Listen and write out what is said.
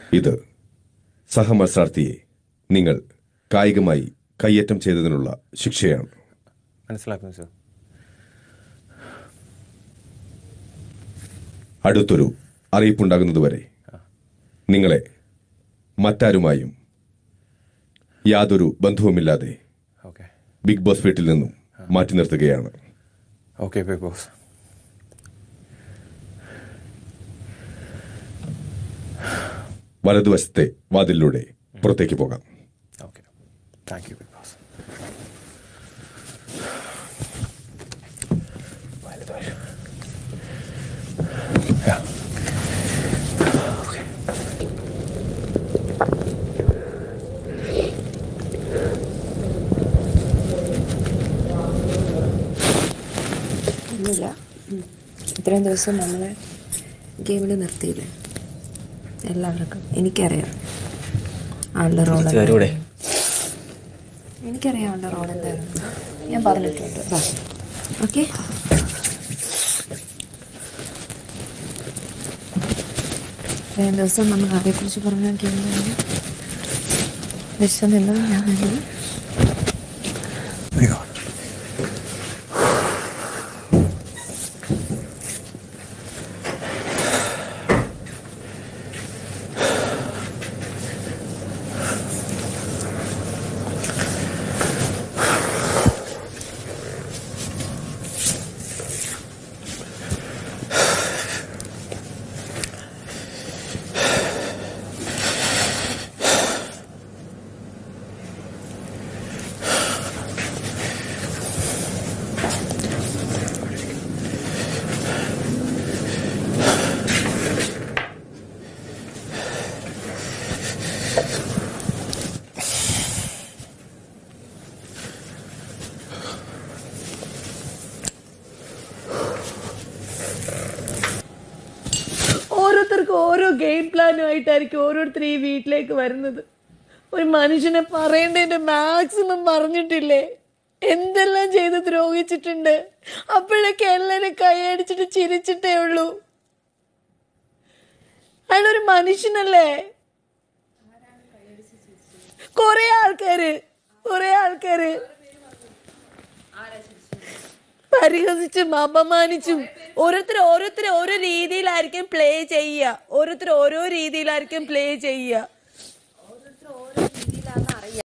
ഇത് സഹമത്സരാർത്ഥിയെ നിങ്ങൾ കായികമായി കയ്യേറ്റം ചെയ്തതിനുള്ള ശിക്ഷയാണ് മനസ്സിലാക്കുന്നു സർ അടുത്തൊരു അറിയിപ്പുണ്ടാകുന്നതുവരെ നിങ്ങളെ മറ്റാരുമായും യാതൊരു ബന്ധവുമില്ലാതെ ഓക്കെ ബിഗ് ബോസ് വീട്ടിൽ നിന്നും മാറ്റി നിർത്തുകയാണ് ഓക്കെ ബിഗ് ബോസ് വലതുവശത്തെ വാതിലിലൂടെ പുറത്തേക്ക് പോകാം okay thank you big boss ഒന്നുമില്ല ഉം. ഇത്രയും ദിവസം നമ്മളെ ഗെയിമിൽ നിർത്തിയില്ലേ എല്ലാവർക്കും എനിക്കറിയാം ആളുടെ റോൾ എനിക്കറിയാം ആളുടെ റോൾ എന്തായിരുന്നു ഞാൻ പറഞ്ഞിട്ടുണ്ട് ഓക്കെ ഇത്രയും ദിവസം നമ്മൾ അതേക്കുറിച്ച് പറഞ്ഞ ഗെയിമിലാണ് വിശന്നില്ല ഞാൻ ഓരോരുത്തർക്കും ഓരോ ഗെയിം പ്ലാനുമായിട്ടായിരിക്കും ഓരോരുത്തർ ഈ വീട്ടിലേക്ക് വരുന്നത് ഒരു മനുഷ്യനെ പറയേണ്ടതിന്റെ മാക്സിമം പറഞ്ഞിട്ടില്ലേ എന്തെല്ലാം ചെയ്ത് ദ്രോഹിച്ചിട്ടുണ്ട് അപ്പോഴൊക്കെ എല്ലാരും കൈയടിച്ചിട്ട് ചിരിച്ചിട്ടേ ഉള്ളൂ അയാളൊരു മനുഷ്യനല്ലേ കൊറേ ആൾക്കാര് കൊറേ ആൾക്കാര് പരിഹസിച്ചും അപമാനിച്ചും ഓരോരുത്തർ ഓരോരുത്തർ ഓരോ രീതിയിലായിരിക്കും പ്ലേ ചെയ്യുക ഓരോരുത്തർ ഓരോ രീതിയിലായിരിക്കും പ്ലേ ചെയ്യുക